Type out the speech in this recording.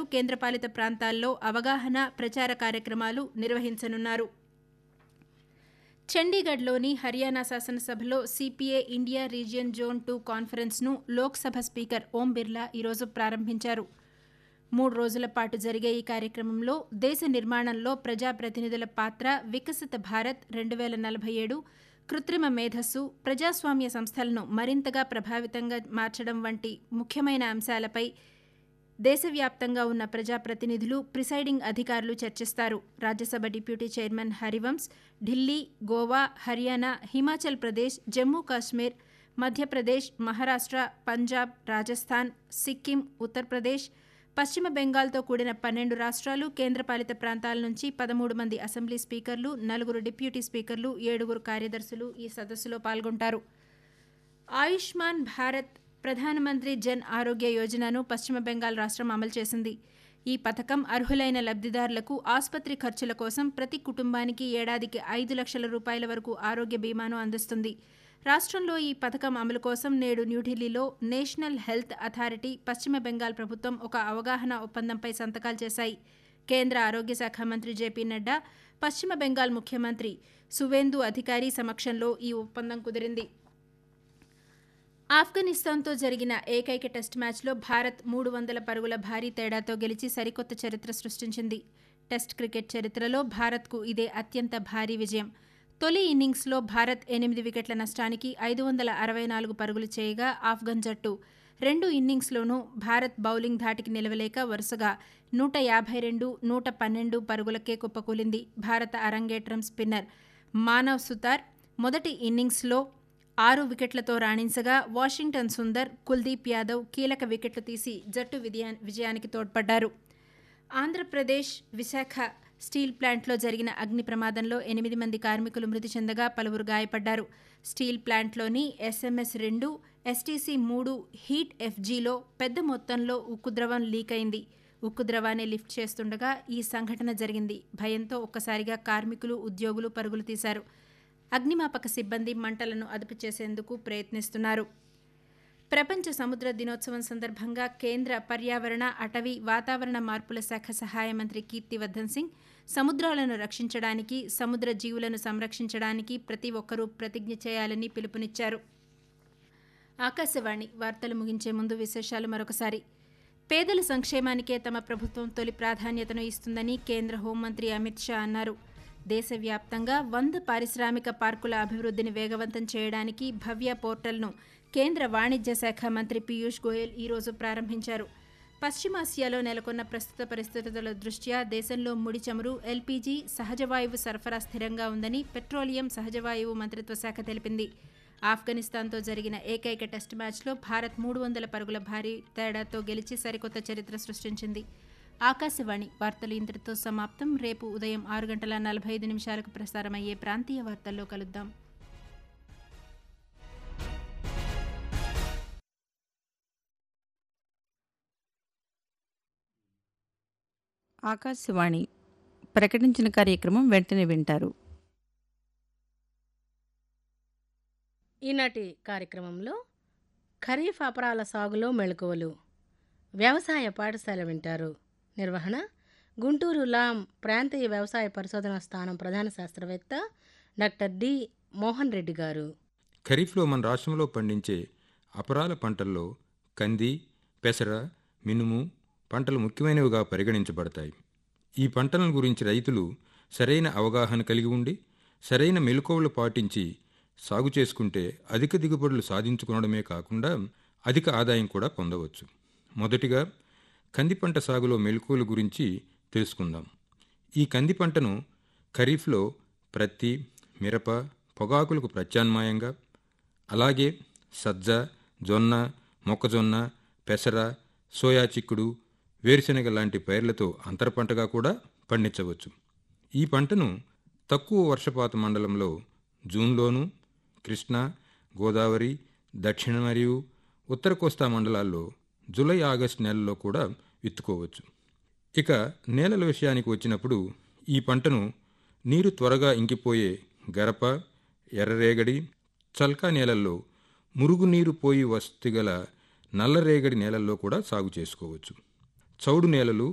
కేంద్రపాలిత ప్రాంతాల్లో అవగాహన ప్రచార కార్యక్రమాలు నిర్వహించనున్నారు చండీగఢ్లోని హర్యానా శాసనసభలో CPI India region zone two కాన్ఫరెన్స్ను లోక్సభ స్పీకర్ ఓం బిర్లా ఈరోజు ప్రారంభించారు మూడు రోజుల పాటు జరిగే ఈ కార్యక్రమంలో దేశ నిర్మాణంలో ప్రజాప్రతినిధుల పాత్ర వికసిత భారత్ రెండు వేల నలభై ఏడు కృత్రిమ మేధస్సు ప్రజాస్వామ్య సంస్థలను మరింతగా ప్రభావితంగా మార్చడం వంటి ముఖ్యమైన అంశాలపై దేశవ్యాప్తంగా ఉన్న ప్రజాప్రతినిధులు ప్రిసైడింగ్ అధికారులు చర్చిస్తారు రాజ్యసభ డిప్యూటీ చైర్మన్ హరివంశ్ ఢిల్లీ గోవా హర్యానా హిమాచల్ ప్రదేశ్ జమ్మూ కాశ్మీర్ మధ్యప్రదేశ్ మహారాష్ట్ర పంజాబ్ రాజస్థాన్ సిక్కిం ఉత్తరప్రదేశ్ పశ్చిమ బెంగాల్తో కూడిన పన్నెండు రాష్ట్రాలు కేంద్రపాలిత ప్రాంతాల నుంచి పదమూడు మంది అసెంబ్లీ స్పీకర్లు నలుగురు డిప్యూటీ స్పీకర్లు ఏడుగురు కార్యదర్శులు ఈ సదస్సులో పాల్గొంటారు ఆయుష్మాన్ భారత్ ప్రధానమంత్రి జన్ ఆరోగ్య యోజనను పశ్చిమ బెంగాల్ రాష్ట్రం అమలు చేసింది ఈ పథకం అర్హులైన లబ్ధిదారులకు ఆసుపత్రి ఖర్చుల కోసం ప్రతి కుటుంబానికి ఏడాదికి ఐదు లక్షల రూపాయల వరకు ఆరోగ్య బీమాను అందిస్తుంది రాష్ట్రంలో ఈ పథకం అమలు కోసం నేడు న్యూఢిల్లీలో నేషనల్ హెల్త్ అథారిటీ పశ్చిమ బెంగాల్ ప్రభుత్వం ఒక అవగాహన ఒప్పందంపై సంతకాలు చేశాయి కేంద్ర ఆరోగ్య శాఖ మంత్రి జేపీ నడ్డా పశ్చిమ బెంగాల్ ముఖ్యమంత్రి సువేందు అధికారి సమక్షంలో ఈ ఒప్పందం కుదిరింది ఆఫ్ఘనిస్తాన్తో జరిగిన ఏకైక టెస్ట్ మ్యాచ్లో భారత్ మూడు వందల పరుగుల భారీ తేడాతో గెలిచి సరికొత్త చరిత్ర సృష్టించింది టెస్ట్ క్రికెట్ చరిత్రలో భారత్కు ఇదే అత్యంత భారీ విజయం తొలి ఇన్నింగ్స్లో భారత్ ఎనిమిది వికెట్ల నష్టానికి ఐదు వందల అరవై నాలుగు పరుగులు చేయగా ఆఫ్ఘన్ జట్టు రెండు ఇన్నింగ్స్లోనూ భారత్ బౌలింగ్ ధాటికి నిలవలేక వరుసగా నూట యాభై రెండు నూట పన్నెండు పరుగులకే కుప్పకూలింది భారత అరంగేట్రం స్పిన్నర్ మానవ్ సుతార్ మొదటి ఇన్నింగ్స్లో ఆరు వికెట్లతో రాణించగా వాషింగ్టన్ సుందర్ కుల్దీప్ యాదవ్ కీలక వికెట్లు తీసి జట్టు విజయానికి తోడ్పడ్డారు ఆంధ్రప్రదేశ్ విశాఖ స్టీల్ ప్లాంట్లో జరిగిన అగ్ని ప్రమాదంలో ఎనిమిది మంది కార్మికులు మృతి చెందగా పలువురు గాయపడ్డారు స్టీల్ ప్లాంట్లోని ఎస్ఎంఎస్ రెండు ఎస్టీసీ మూడు హీట్ ఎఫ్జీలో పెద్ద మొత్తంలో ఉక్కు ద్రవం లీక్ అయింది ఉక్కు ద్రవాన్ని లిఫ్ట్ చేస్తుండగా ఈ సంఘటన జరిగింది భయంతో ఒక్కసారిగా కార్మికులు ఉద్యోగులు పరుగులు తీశారు అగ్నిమాపక సిబ్బంది మంటలను అదుపు చేసేందుకు ప్రయత్నిస్తున్నారు ప్రపంచ సముద్ర దినోత్సవం సందర్భంగా కేంద్ర పర్యావరణ అటవీ వాతావరణ మార్పుల శాఖ సహాయ మంత్రి కీర్తివర్ధన్ సింగ్ సముద్రాలను రక్షించడానికి సముద్ర జీవులను సంరక్షించడానికి ప్రతి ఒక్కరూ ప్రతిజ్ఞ చేయాలని పిలుపునిచ్చారు ఆకాశవాణి వార్తలు ముగించే ముందు విశేషాలు మరొకసారి పేదల సంక్షేమానికే తమ ప్రభుత్వం తొలి ప్రాధాన్యతను ఇస్తుందని కేంద్ర హోంమంత్రి అమిత్ షా అన్నారు దేశవ్యాప్తంగా వంద పారిశ్రామిక పార్కుల అభివృద్ధిని వేగవంతం చేయడానికి భవ్య పోర్టల్ను కేంద్ర వాణిజ్య శాఖ మంత్రి పీయూష్ గోయల్ ఈరోజు ప్రారంభించారు పశ్చిమాసియాలో నెలకొన్న ప్రస్తుత పరిస్థితుల దృష్ట్యా దేశంలో ముడి చమురు ఎల్పీజీ సహజవాయువు సరఫరా స్థిరంగా ఉందని పెట్రోలియం సహజవాయువు మంత్రిత్వ శాఖ తెలిపింది ఆఫ్ఘనిస్తాన్తో జరిగిన ఏకైక టెస్ట్ మ్యాచ్లో భారత్ మూడు వందల పరుగుల భారీ తేడాతో గెలిచి సరికొత్త చరిత్ర సృష్టించింది ఆకాశవాణి వార్తలు ఇంతటితో సమాప్తం రేపు ఉదయం ఆరు గంటల నలభై ఐదు నిమిషాలకు ప్రసారమయ్యే ప్రాంతీయ వార్తల్లో కలుద్దాం ఆకాశవాణి ప్రకటించిన కార్యక్రమం వెంటనే వింటారు ఈనాటి కార్యక్రమంలో ఖరీఫ్ అపరాల సాగులో మెళకువలు వ్యవసాయ పాఠశాల వింటారు నిర్వహణ గుంటూరు లాం ప్రాంతీయ వ్యవసాయ పరిశోధనా స్థానం ప్రధాన శాస్త్రవేత్త డాక్టర్ డి మోహన్ రెడ్డి గారు ఖరీఫ్లో మన రాష్ట్రంలో పండించే అపరాల పంటల్లో కంది పెసర మినుము పంటలు ముఖ్యమైనవిగా పరిగణించబడతాయి ఈ పంటలను గురించి రైతులు సరైన అవగాహన కలిగి ఉండి సరైన మెలకువలు పాటించి సాగు చేసుకుంటే అధిక దిగుబడులు సాధించుకోవడమే కాకుండా అధిక ఆదాయం కూడా పొందవచ్చు మొదటిగా కంది పంట సాగులో మెలకువల గురించి తెలుసుకుందాం ఈ కంది పంటను ఖరీఫ్లో ప్రత్తి మిరప పొగాకులకు ప్రత్యామ్నాయంగా అలాగే సజ్జ జొన్న మొక్కజొన్న పెసర సోయా చిక్కుడు వేరుశెనగ లాంటి పైర్లతో అంతర పంటగా కూడా పండించవచ్చు ఈ పంటను తక్కువ వర్షపాత మండలంలో జూన్లోనూ కృష్ణా గోదావరి దక్షిణ మరియు ఉత్తర కోస్తా మండలాల్లో జూలై ఆగస్టు నెలల్లో కూడా విత్తుకోవచ్చు ఇక నేలల విషయానికి వచ్చినప్పుడు ఈ పంటను నీరు త్వరగా ఇంకిపోయే గరప ఎర్రరేగడి చల్కా నేలల్లో మురుగునీరు పోయి వస్తిగల నల్లరేగడి నేలల్లో కూడా సాగు చేసుకోవచ్చు చౌడు నేలలు